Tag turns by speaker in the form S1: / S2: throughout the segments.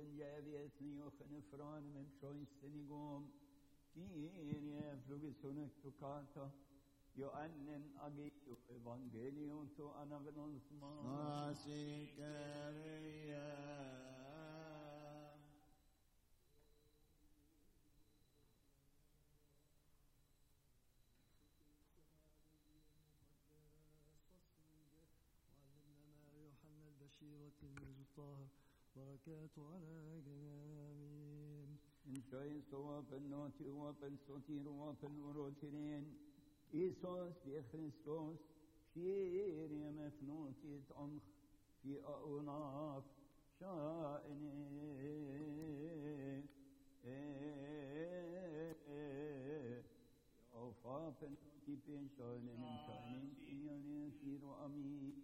S1: Jochen Javiet Jochen Fran men Troinstenigom Kyrie Flugisonek Tukata Joannen Agito Evangelion to Anagnosma
S2: Asikaria.
S3: وعلمنا ما يوحنا البشير والتلميذ الطاهر بركاته على جميع آمين
S1: In Troin Soapen Noti Wapen Sotir Wapen Urotirin Isos Bi Christos Kyrie Mefnotit Omch Fi Aunaf Sha'ene Ofapen Noti Pen Shoinen Shainin Siyanin Kiro Amin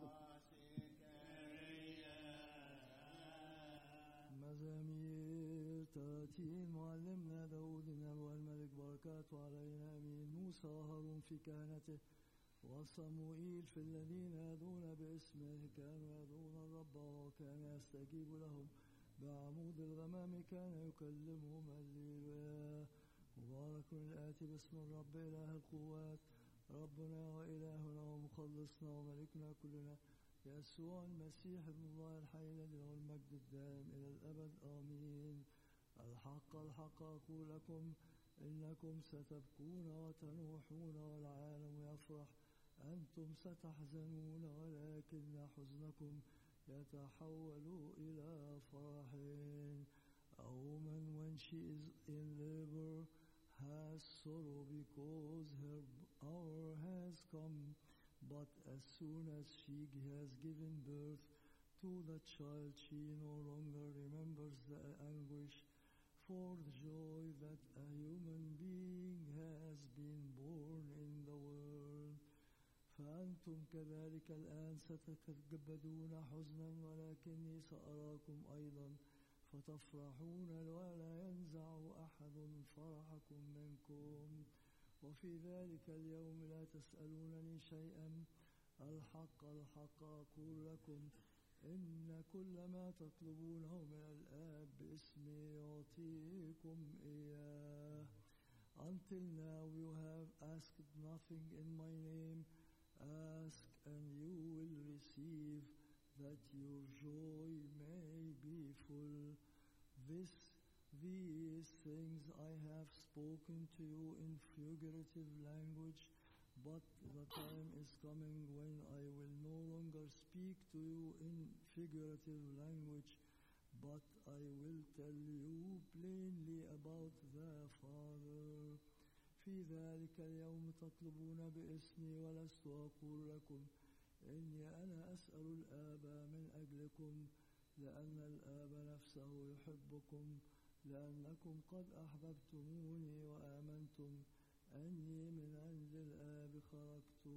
S3: مزامير تاتين معلمنا داود النبي الملك بركاته علينا امين موسى وهارون في كهنته وصموئيل في الذين يدعون باسمه كانوا يدعون الرب وكان يستجيب لهم بعمود الغمام كان يكلمهم الليل مبارك الآتي باسم الرب إله القوات ربنا وإلهنا ومخلصنا وملكنا كلنا يسوع المسيح ابن الله الحي الذي له المجد الدائم إلى الأبد آمين الحق الحق أقول لكم إنكم ستبكون وتنوحون والعالم يفرح أنتم ستحزنون ولكن حزنكم يتحول إلى فرح A woman when she is in labor has sorrow because her hour has come but as soon as she has given birth to the child, she no longer remembers the anguish for the joy that a human being has been born in the world. فأنتم كذلك الآن ستتكبدون حزنا ولكني سأراكم أيضا فتفرحون ولا ينزع أحد فرحكم منكم وفي ذلك اليوم لا تسألونني شيئا الحق الحق أقول لكم إن كل ما تطلبونه من الآب باسمي يعطيكم إياه Until now you have asked nothing in my name. Ask and you will receive that your joy may be full. This these things I have spoken to you in figurative language, but the time is coming when I will no longer speak to you in figurative language, but I will tell you plainly about the Father. في ذلك اليوم تطلبون باسمي ولست أقول لكم إني أنا أسأل الآب من أجلكم لأن الآب نفسه يحبكم لأنكم قد أحببتموني وآمنتم أني من عند الآب خرجت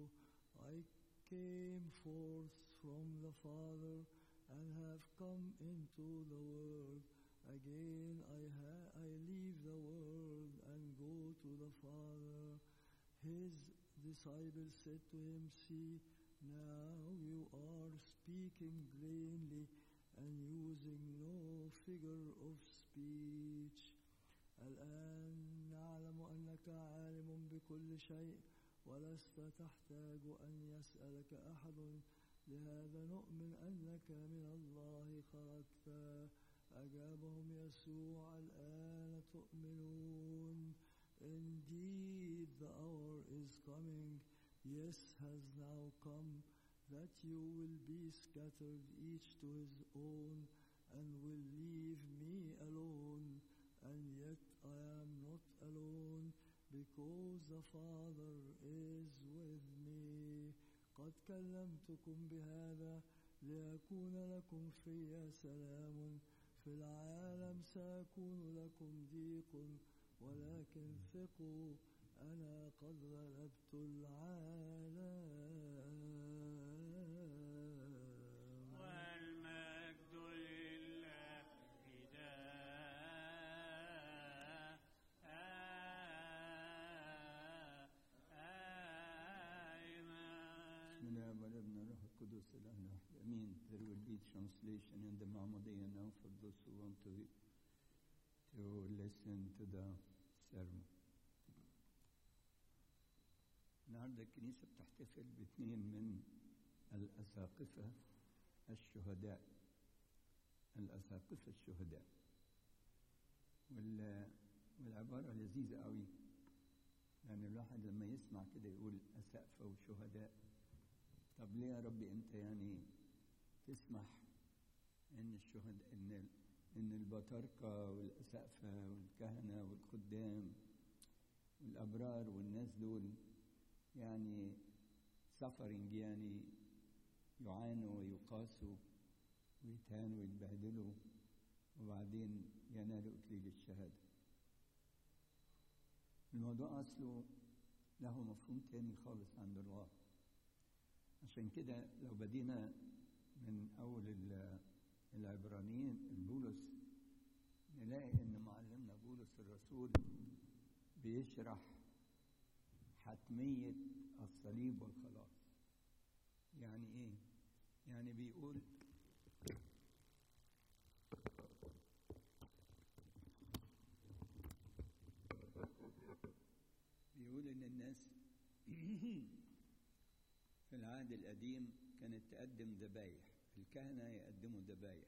S3: I came forth from the Father and have come into the world. Again I, ha- I leave the world and go to the Father. His disciples said to him, See, now you are speaking plainly and using no figure of speech. الآن نعلم أنك عالم بكل شيء ولست تحتاج أن يسألك أحد لهذا نؤمن أنك من الله خرجت أجابهم يسوع الآن تؤمنون Indeed the hour is coming yes has now come that you will be scattered each to his own and will leave me alone and yet I am not alone because the Father is with me قد كلمتكم بهذا ليكون لكم في سلام في العالم سيكون لكم ضيق ولكن ثقوا أنا قد غلبت العالم
S4: والمجد لله دائما
S1: من الاب والابن والروح القدس الاله الواحد I mean, there will be translation in the Mahmoudiyya now for those who want to, to listen to the sermon. النهارده الكنيسة بتحتفل باثنين من الأساقفة الشهداء الأساقفة الشهداء وال... والعبارة لذيذة قوي يعني الواحد لما يسمع كده يقول أسقفة وشهداء طب ليه يا رب أنت يعني تسمح إن الشهداء إن إن البطاركة والأسقفة والكهنة والخدام والأبرار والناس دول يعني سفرنج يعني يعانوا ويقاسوا ويتهانوا ويتبهدلوا وبعدين ينالوا إكليل الشهادة الموضوع أصله له مفهوم تاني خالص عند الله عشان كده لو بدينا من أول العبرانيين البولس نلاقي إن معلمنا بولس الرسول بيشرح حتمية الصليب والخلاص يعني إيه؟ يعني بيقول بيقول إن الناس في العهد القديم كانت تقدم ذبايح الكهنة يقدموا ذبايح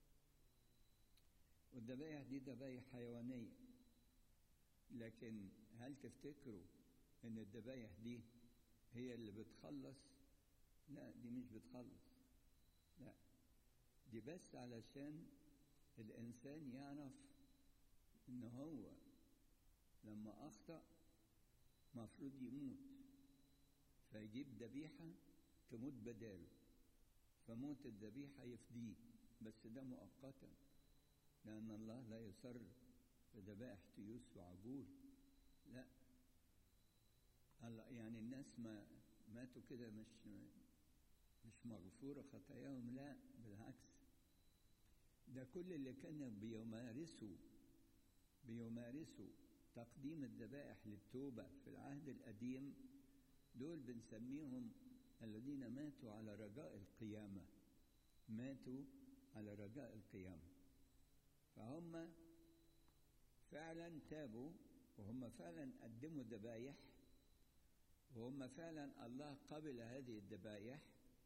S1: والذبايح دي ذبايح حيوانية لكن هل تفتكروا إن الذبايح دي هي اللي بتخلص؟ لا دي مش بتخلص لا دي بس علشان الإنسان يعرف إن هو لما أخطأ مفروض يموت فيجيب ذبيحة تموت بداله فموت الذبيحة يفديه بس ده مؤقتا لأن الله لا يصر بذبائح تيوس وعجول لا الله يعني الناس ما ماتوا كده مش مش مغفورة خطاياهم لا بالعكس ده كل اللي كانوا بيمارسوا بيمارسوا تقديم الذبائح للتوبة في العهد القديم دول بنسميهم الذين ماتوا على رجاء القيامة ماتوا على رجاء القيامة فهم فعلا تابوا وهم فعلا قدموا ذبايح وهم فعلا الله قبل هذه الذبايح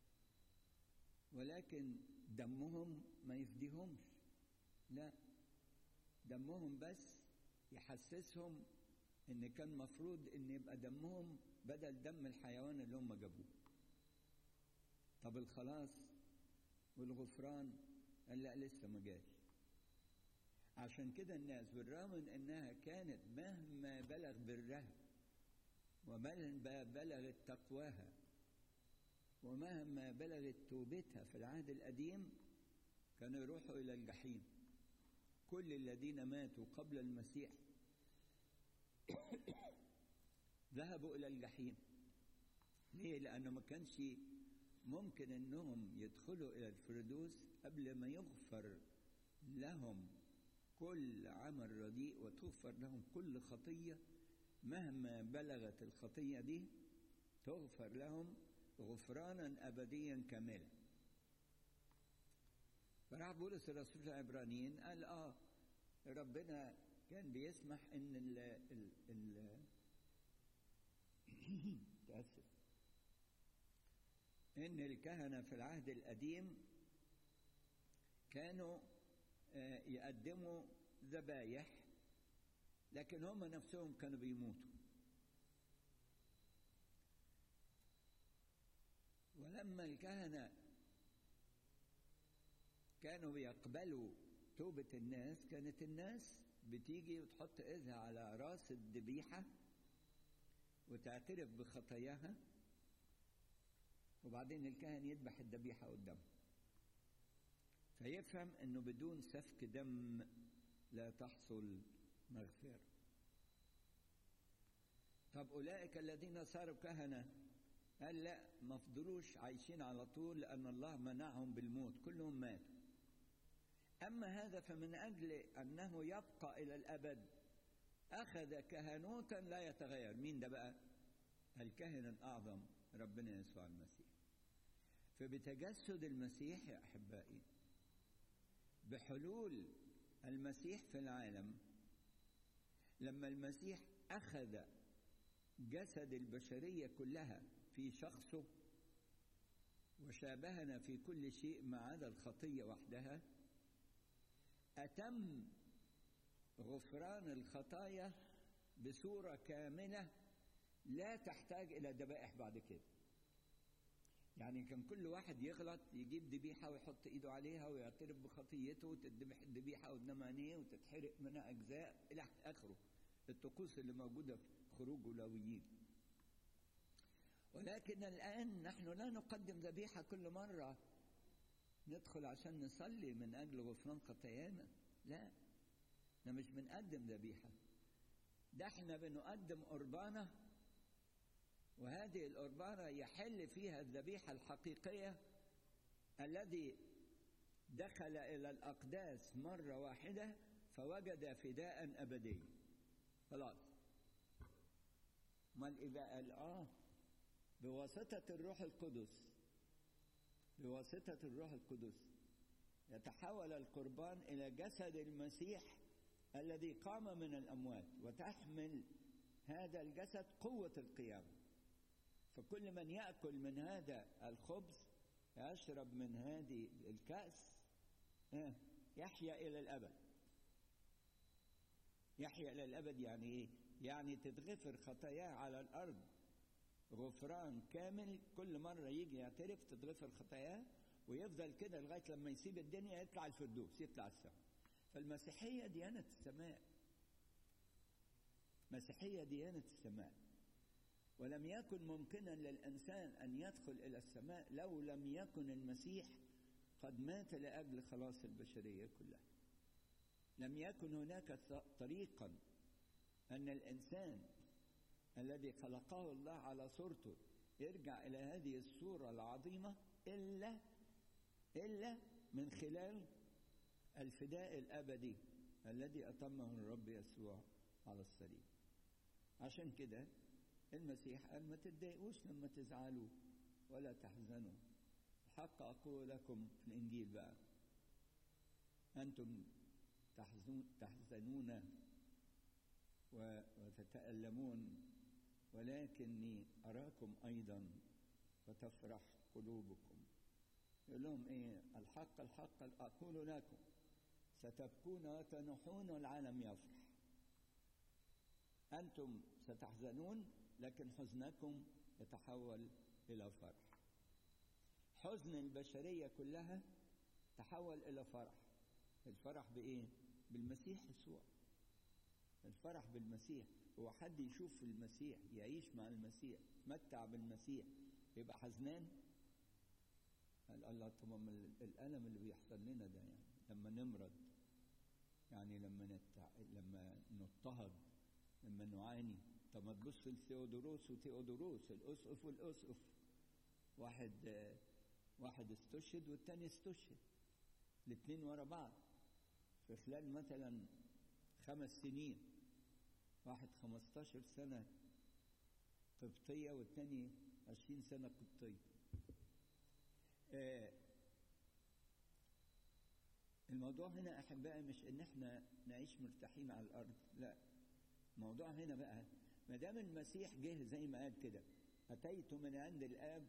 S1: ولكن دمهم ما يفديهمش لا دمهم بس يحسسهم ان كان مفروض ان يبقى دمهم بدل دم الحيوان اللي هم جابوه طب الخلاص والغفران قال لا لسه ما جاش عشان كده الناس بالرغم من انها كانت مهما بلغ برها ومهما بلغت تقواها ومهما بلغت توبتها في العهد القديم كانوا يروحوا الى الجحيم كل الذين ماتوا قبل المسيح ذهبوا الى الجحيم ليه لانه ما كانش ممكن انهم يدخلوا الى الفردوس قبل ما يغفر لهم كل عمل رديء وتغفر لهم كل خطيه مهما بلغت الخطيه دي تغفر لهم غفرانا ابديا كاملا فراح بولس الرسول العبرانيين قال اه ربنا كان بيسمح ان ال ال ال تأسف ان الكهنة في العهد القديم كانوا آه يقدموا ذبايح لكن هم نفسهم كانوا بيموتوا ولما الكهنة كانوا بيقبلوا توبة الناس كانت الناس بتيجي وتحط ايدها على راس الذبيحة وتعترف بخطاياها وبعدين الكاهن يذبح الذبيحة قدامه فيفهم انه بدون سفك دم لا تحصل مغفرة طب اولئك الذين صاروا كهنة قال لا ما فضلوش عايشين على طول لان الله منعهم بالموت كلهم ماتوا أما هذا فمن أجل أنه يبقى إلى الأبد أخذ كهنوتا لا يتغير مين ده بقى الكاهن الأعظم ربنا يسوع المسيح فبتجسد المسيح يا احبائي بحلول المسيح في العالم لما المسيح اخذ جسد البشريه كلها في شخصه وشابهنا في كل شيء ما عدا الخطيه وحدها اتم غفران الخطايا بصوره كامله لا تحتاج الى ذبائح بعد كده يعني كان كل واحد يغلط يجيب ذبيحه ويحط ايده عليها ويعترف بخطيته وتذبح الذبيحه قدام عينيه وتتحرق منها اجزاء الى اخره الطقوس اللي موجوده في خروج لاويين ولكن الان نحن لا نقدم ذبيحه كل مره ندخل عشان نصلي من اجل غفران خطايانا لا احنا مش بنقدم ذبيحه ده احنا بنقدم قربانه وهذه القربانة يحل فيها الذبيحة الحقيقية الذي دخل إلى الأقداس مرة واحدة فوجد فداء أبدي خلاص امال ايه بقى قال اه بواسطة الروح القدس بواسطة الروح القدس يتحول القربان إلى جسد المسيح الذي قام من الأموات وتحمل هذا الجسد قوة القيامة فكل من ياكل من هذا الخبز يشرب من هذه الكاس يحيا الى الابد يحيا الى الابد يعني ايه يعني تتغفر خطاياه على الارض غفران كامل كل مره يجي يعترف تتغفر خطاياه ويفضل كده لغايه لما يسيب الدنيا يطلع الفردوس يطلع السماء فالمسيحيه ديانه السماء مسيحيه ديانه السماء ولم يكن ممكنا للانسان ان يدخل الى السماء لو لم يكن المسيح قد مات لاجل خلاص البشريه كلها لم يكن هناك طريقا ان الانسان الذي خلقه الله على صورته يرجع الى هذه الصوره العظيمه الا الا من خلال الفداء الابدي الذي اتمه الرب يسوع على الصليب عشان كده المسيح قال ما تتضايقوش لما تزعلوا ولا تحزنوا الحق أقول لكم في الإنجيل بقى أنتم تحزنون, تحزنون وتتألمون ولكني أراكم أيضا فتفرح قلوبكم يقول لهم إيه الحق الحق أقول لكم ستبكون وتنحون والعالم يفرح أنتم ستحزنون لكن حزنكم يتحول إلى فرح حزن البشرية كلها تحول إلى فرح الفرح بإيه؟ بالمسيح يسوع الفرح بالمسيح هو حد يشوف المسيح يعيش مع المسيح يتمتع بالمسيح يبقى حزنان قال الله طبعا الألم اللي بيحصل لنا ده يعني لما نمرض يعني لما نتع... لما نضطهد لما نعاني طب ما تبص لثيودوروس وثيودوروس الاسقف والاسقف واحد واحد استشهد والتاني استشهد الاثنين ورا بعض في خلال مثلا خمس سنين واحد خمستاشر سنة قبطية والتاني عشرين سنة قبطية آه الموضوع هنا أحبائي مش إن إحنا نعيش مرتاحين على الأرض لا الموضوع هنا بقى ما دام المسيح جه زي ما قال كده أتيت من عند الآب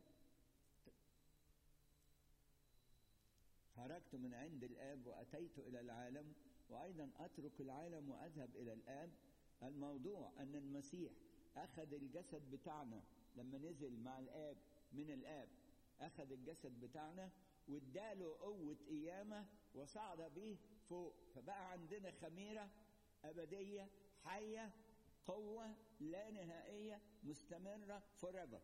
S1: خرجت من عند الآب وأتيت إلى العالم وأيضا أترك العالم وأذهب إلى الآب الموضوع أن المسيح أخذ الجسد بتاعنا لما نزل مع الآب من الآب أخذ الجسد بتاعنا واداله قوة قيامة وصعد به فوق فبقى عندنا خميرة أبدية حية قوة لا نهائية مستمرة forever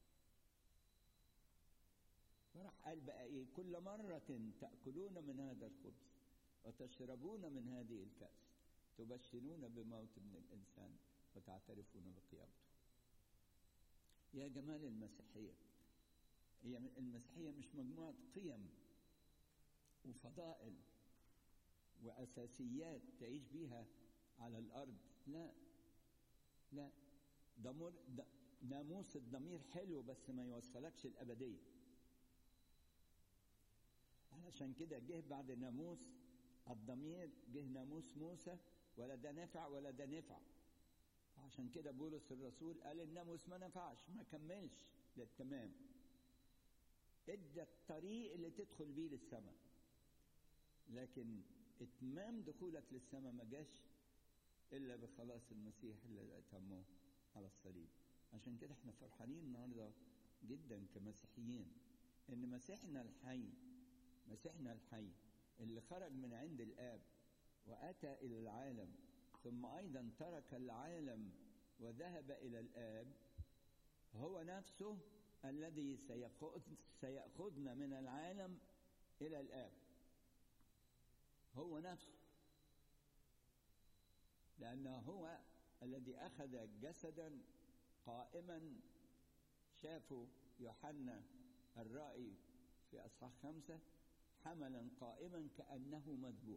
S1: فراح قال بقى ايه كل مرة تأكلون من هذا الخبز وتشربون من هذه الكأس تبشرون بموت ابن الإنسان وتعترفون بقيامته يا جمال المسيحية هي المسيحية مش مجموعة قيم وفضائل وأساسيات تعيش بيها على الأرض لا لا ضمير ناموس الضمير حلو بس ما يوصلكش الأبدية علشان كده جه بعد ناموس الضمير جه ناموس موسى ولا ده نفع ولا ده نفع عشان كده بولس الرسول قال الناموس ما نفعش ما كملش للتمام ادى الطريق اللي تدخل بيه للسماء لكن اتمام دخولك للسماء ما جاش الا بخلاص المسيح اللي اتمه على الصليب عشان كده احنا فرحانين النهارده جدا كمسيحيين ان مسيحنا الحي مسيحنا الحي اللي خرج من عند الاب واتى الى العالم ثم ايضا ترك العالم وذهب الى الاب هو نفسه الذي سيأخذ سيأخذنا من العالم إلى الآب هو نفسه لأنه هو الذي أخذ جسدا قائما شافه يوحنا الرائي في أصحاح خمسة حملا قائما كأنه مذبوح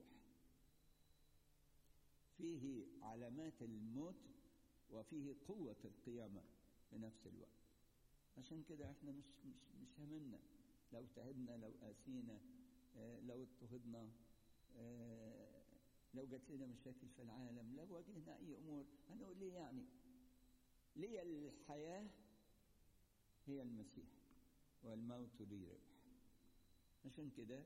S1: فيه علامات الموت وفيه قوة القيامة في نفس الوقت عشان كده احنا مش مش مش همنا لو تعبنا لو قاسينا اه لو اضطهدنا اه لو جات لنا مشاكل في العالم لو واجهنا اي امور هنقول ليه يعني ليه الحياه هي المسيح والموت لي ربح عشان كده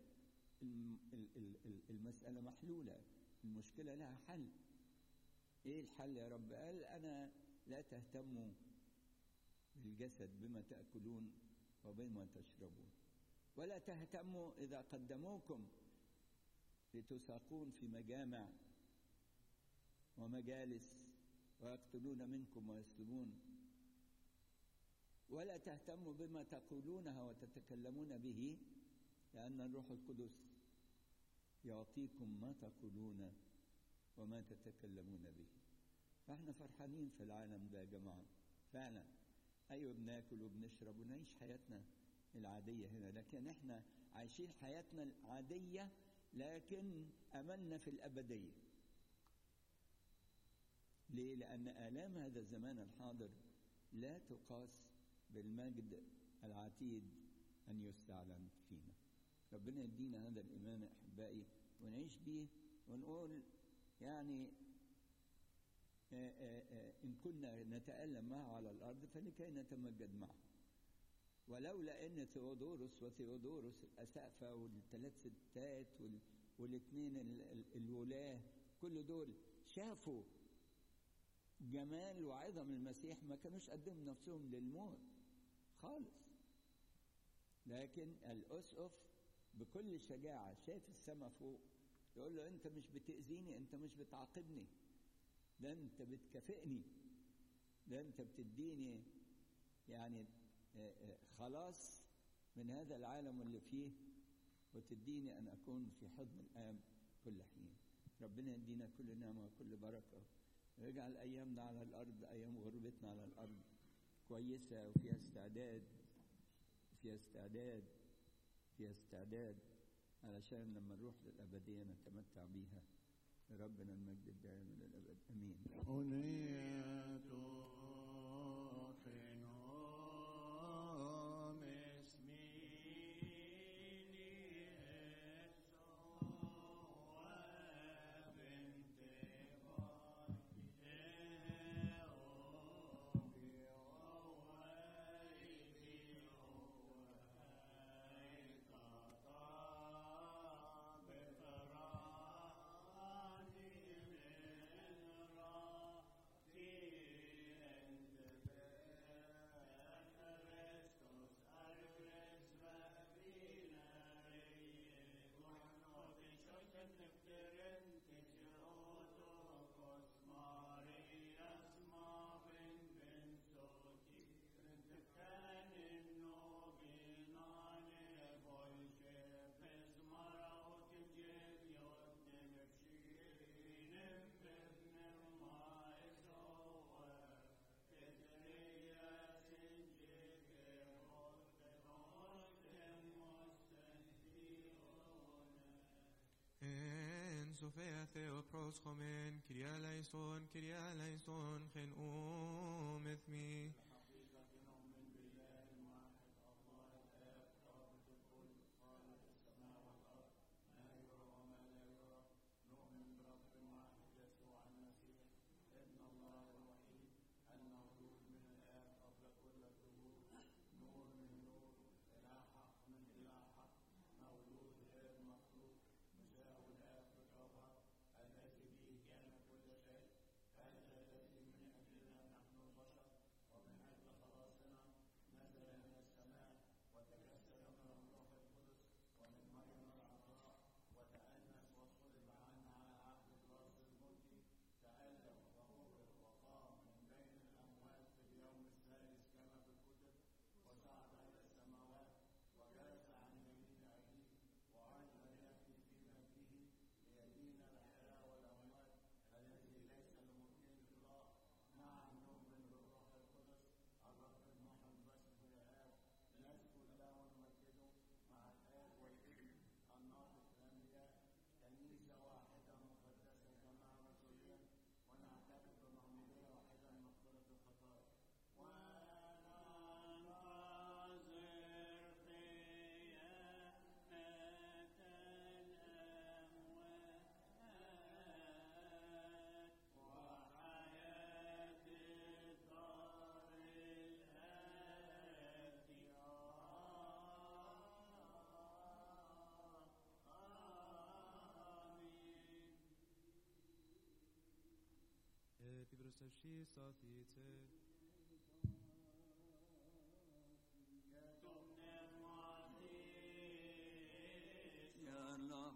S1: المسألة محلولة المشكلة لها حل ايه الحل يا رب قال انا لا تهتموا بالجسد بما تأكلون وبما تشربون ولا تهتموا إذا قدموكم لتساقون في مجامع ومجالس ويقتلون منكم ويسلبون ولا تهتموا بما تقولونها وتتكلمون به لأن الروح القدس يعطيكم ما تقولون وما تتكلمون به فاحنا فرحانين في العالم ده يا جماعة فعلا ايوه بناكل وبنشرب ونعيش حياتنا العاديه هنا لكن احنا عايشين حياتنا العاديه لكن املنا في الابديه ليه لان الام هذا الزمان الحاضر لا تقاس بالمجد العتيد ان يستعلن فينا ربنا يدينا هذا الايمان احبائي ونعيش بيه ونقول يعني آآ آآ إن كنا نتألم معه على الأرض فلكي نتمجد معه ولولا أن ثيودوروس وثيودوروس الأسقفة والثلاث ستات والاثنين الولاة كل دول شافوا جمال وعظم المسيح ما كانوش قدموا نفسهم للموت خالص لكن الأسقف بكل شجاعة شاف السماء فوق يقول له أنت مش بتأذيني أنت مش بتعاقبني ده انت بتكافئني ده انت بتديني يعني خلاص من هذا العالم اللي فيه وتديني ان اكون في حضن الاب كل حين ربنا يدينا كل نعمه وكل بركه ويجعل ايامنا على الارض ايام غربتنا على الارض كويسه وفيها استعداد فيها استعداد فيها استعداد علشان لما نروح للابديه نتمتع بيها ربنا المجد الدائم للأبد أمين
S4: أنية خنوم اسميني
S2: Sofia Theo proschomen, Kyria eleison, Kyria eleison, gen um ethmi. se vši satice.